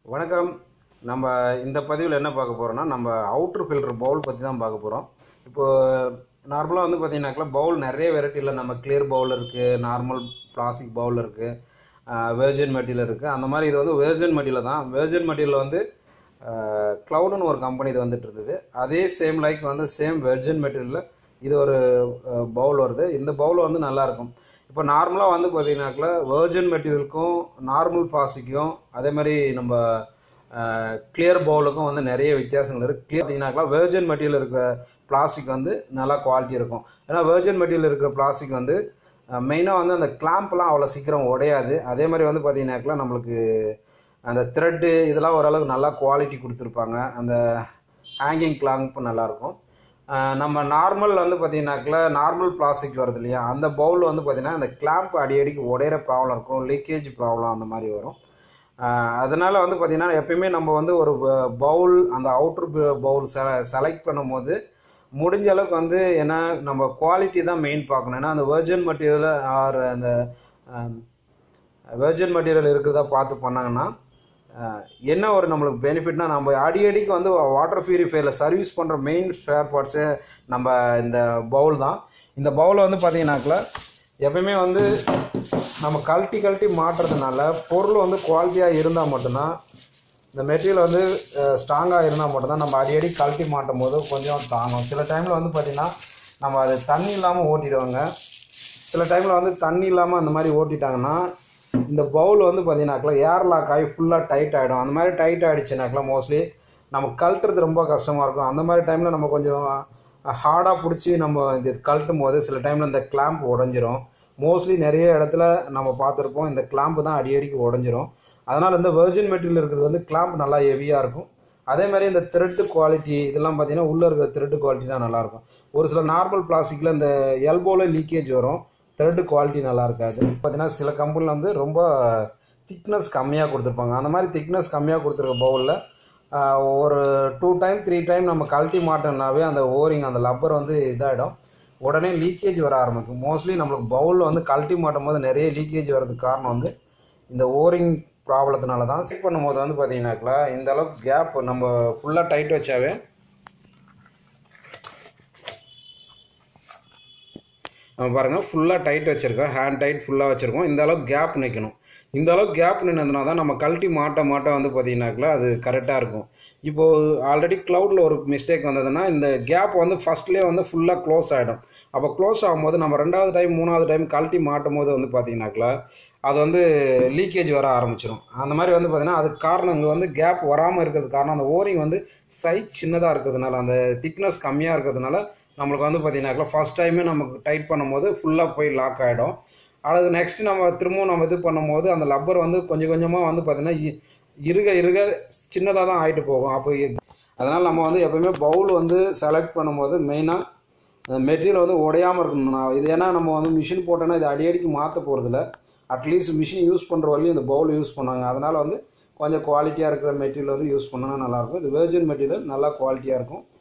வணக்கம் நம்ம இந்த பதிவில் என்ன பார்க்க போகிறோம்னா நம்ம அவுட்ரு ஃபில்டர் பவுல் பற்றி தான் பார்க்க போகிறோம் இப்போ நார்மலாக வந்து பார்த்தீங்கன்னாக்கா பவுல் நிறைய வெரைட்டியில் நம்ம கிளியர் பவுல் இருக்குது நார்மல் பிளாஸ்டிக் பவுல் இருக்குது வேர்ஜின் மெட்டீரியல் இருக்குது அந்த மாதிரி இது வந்து வேர்ஜின் மெட்டீரியல் தான் வேர்ஜின் மெட்டீரியல் வந்து க்ளவுடுன்னு ஒரு கம்பெனி இது வந்துட்டு இருந்தது அதே சேம் லைக் வந்து சேம் வெர்ஜின் மெட்டீரியலில் இது ஒரு பவுல் வருது இந்த பவுல் வந்து நல்லாயிருக்கும் இப்போ நார்மலாக வந்து பார்த்தீங்கன்னாக்கா வேர்ஜின் மெட்டீரியலுக்கும் நார்மல் பிளாஸ்டிக்கும் அதே மாதிரி நம்ம கிளியர் பவுலுக்கும் வந்து நிறைய வித்தியாசங்கள் இருக்குது கிளியர் பார்த்தீங்கன்னாக்கா வேர்ஜின் மெட்டீரியல் இருக்கிற பிளாஸ்டிக் வந்து நல்லா குவாலிட்டி இருக்கும் ஏன்னா வேர்ஜின் மெட்டீரியல் இருக்கிற பிளாஸ்டிக் வந்து மெயினாக வந்து அந்த கிளாம்ப்லாம் அவ்வளோ சீக்கிரம் உடையாது அதே மாதிரி வந்து பார்த்தீங்கன்னாக்கா நம்மளுக்கு அந்த த்ரெட்டு இதெல்லாம் ஓரளவுக்கு நல்லா குவாலிட்டி கொடுத்துருப்பாங்க அந்த ஹேங்கிங் கிளாம்ப் நல்லாயிருக்கும் நம்ம நார்மல் வந்து பார்த்தீங்கன்னாக்கா நார்மல் பிளாஸ்டிக் வருது இல்லையா அந்த பவுல் வந்து பார்த்தீங்கன்னா அந்த கிளாம்ப் அடிக்கடிக்கு உடையிற ப்ராப்ளம் இருக்கும் லீக்கேஜ் ப்ராப்ளம் அந்த மாதிரி வரும் அதனால் வந்து பார்த்திங்கன்னா எப்பயுமே நம்ம வந்து ஒரு பவுல் அந்த அவுட்ரு பவுல் செ செலக்ட் பண்ணும்போது முடிஞ்ச அளவுக்கு வந்து ஏன்னா நம்ம குவாலிட்டி தான் மெயின் பார்க்கணும் ஏன்னா அந்த வெர்ஜன் மெட்டீரியல் ஆர் அந்த வெர்ஜன் மெட்டீரியல் இருக்கிறதா பார்த்து பண்ணாங்கன்னா என்ன ஒரு நம்மளுக்கு பெனிஃபிட்னா நம்ம அடிக்கடிக்கு வந்து வாட்டர் பியூரிஃபையரில் சர்வீஸ் பண்ணுற மெயின் ஸ்பேர் பார்ட்ஸு நம்ம இந்த பவுல் தான் இந்த பவுலை வந்து பார்த்தீங்கன்னாக்கில் எப்பயுமே வந்து நம்ம கழட்டி கழட்டி மாட்டுறதுனால பொருள் வந்து குவாலிட்டியாக இருந்தால் மட்டும்தான் இந்த மெட்டீரியல் வந்து ஸ்ட்ராங்காக இருந்தால் மட்டும்தான் நம்ம அடிக்கடி கழட்டி மாட்டும் போது கொஞ்சம் தாங்கும் சில டைமில் வந்து பார்த்திங்கன்னா நம்ம அது தண்ணி இல்லாமல் ஓட்டிடுவாங்க சில டைமில் வந்து தண்ணி இல்லாமல் அந்த மாதிரி ஓட்டிட்டாங்கன்னா இந்த பவுல் வந்து பார்த்தீங்கன்னாக்கா ஏர் லாக் ஆகி ஃபுல்லாக டைட் ஆகிடும் அந்த மாதிரி டைட் ஆகிடுச்சுனாக்கா மோஸ்ட்லி நம்ம கழட்டுறது ரொம்ப கஷ்டமாக இருக்கும் அந்த மாதிரி டைமில் நம்ம கொஞ்சம் ஹார்டாக பிடிச்சி நம்ம இது கழட்டும் போது சில டைமில் இந்த கிளாம்ப் உடஞ்சிரும் மோஸ்ட்லி நிறைய இடத்துல நம்ம பார்த்துருப்போம் இந்த கிளாம்ப் தான் அடிக்கடிக்கு உடஞ்சிரும் அதனால் இந்த வெர்ஜின் மெட்டீரியல் இருக்கிறது வந்து கிளாம்ப் நல்லா ஹெவியாக இருக்கும் அதே மாதிரி இந்த த்ரெட்டு குவாலிட்டி இதெல்லாம் பார்த்தீங்கன்னா உள்ளே இருக்கிற த்ரெட்டு குவாலிட்டி தான் நல்லாயிருக்கும் ஒரு சில நார்மல் பிளாஸ்டிக்கில் இந்த எல்போவில் லீக்கேஜ் வரும் த்ரெட்டு குவாலிட்டி நல்லா இருக்காது பார்த்தீங்கன்னா சில கம்பெனியில் வந்து ரொம்ப திக்னஸ் கம்மியாக கொடுத்துருப்பாங்க அந்த மாதிரி திக்னஸ் கம்மியாக கொடுத்துருக்க பவுலில் ஒரு டூ டைம் த்ரீ டைம் நம்ம கழட்டி மாட்டோம்னாவே அந்த ஓரிங் அந்த லப்பர் வந்து இதாகிடும் உடனே லீக்கேஜ் வர ஆரம்பிக்கும் மோஸ்ட்லி நம்மளுக்கு பவுலில் வந்து கழட்டி மாட்டும் போது நிறைய லீக்கேஜ் வர்றதுக்கு காரணம் வந்து இந்த ஓரிங் ப்ராப்ளத்தினால தான் செக் பண்ணும்போது வந்து பார்த்தீங்கன்னாக்கா இந்த அளவுக்கு கேப் நம்ம ஃபுல்லாக டைட் வச்சாவே நம்ம பாருங்கள் ஃபுல்லாக டைட் வச்சுருக்கோம் ஹேண்ட் டைட் ஃபுல்லாக வச்சுருக்கோம் இந்த அளவுக்கு கேப் நிற்கணும் இந்த அளவுக்கு கேப் நின்றதுனா தான் நம்ம கழட்டி மாட்ட மாட்ட வந்து பார்த்தீங்கன்னாக்கா அது கரெக்டாக இருக்கும் இப்போது ஆல்ரெடி க்ளவுடில் ஒரு மிஸ்டேக் வந்ததுன்னா இந்த கேப் வந்து ஃபஸ்ட்லேயே வந்து ஃபுல்லாக க்ளோஸ் ஆகிடும் அப்போ க்ளோஸ் ஆகும்போது நம்ம ரெண்டாவது டைம் மூணாவது டைம் கழட்டி மாட்டும் போது வந்து பார்த்தீங்கன்னாக்கா அது வந்து லீக்கேஜ் வர ஆரம்பிச்சிடும் அந்த மாதிரி வந்து பார்த்திங்கன்னா அதுக்கு காரணம் இங்கே வந்து கேப் வராமல் இருக்கிறது காரணம் அந்த ஓரிங் வந்து சைஸ் சின்னதாக இருக்கிறதுனால அந்த திக்னஸ் கம்மியாக இருக்கிறதுனால நம்மளுக்கு வந்து பார்த்தீங்கன்னாக்கா ஃபஸ்ட் டைமே நமக்கு டைட் பண்ணும்போது ஃபுல்லாக போய் லாக் ஆகிடும் அது நெக்ஸ்ட் நம்ம திரும்பவும் நம்ம இது பண்ணும்போது அந்த லப்பர் வந்து கொஞ்சம் கொஞ்சமாக வந்து பார்த்திங்கன்னா இருக இருக சின்னதாக தான் ஆகிட்டு போகும் அப்போ அதனால் நம்ம வந்து எப்போயுமே பவுல் வந்து செலக்ட் பண்ணும்போது மெயினாக மெட்டீரியல் வந்து உடையாமல் இருக்கணும் இது ஏன்னா நம்ம வந்து மிஷின் போட்டோன்னா இது அடிக்கடிக்கு மாற்ற போகிறதில்ல அட்லீஸ்ட் மிஷின் யூஸ் பண்ணுற வரையும் இந்த பவுல் யூஸ் பண்ணாங்க அதனால் வந்து கொஞ்சம் குவாலிட்டியாக இருக்கிற மெட்டீரியல் வந்து யூஸ் பண்ணால் நல்லாயிருக்கும் இது வேர்ஜின் மெட்டீரியல் நல்லா குவாலிட்டியாக இருக்கும்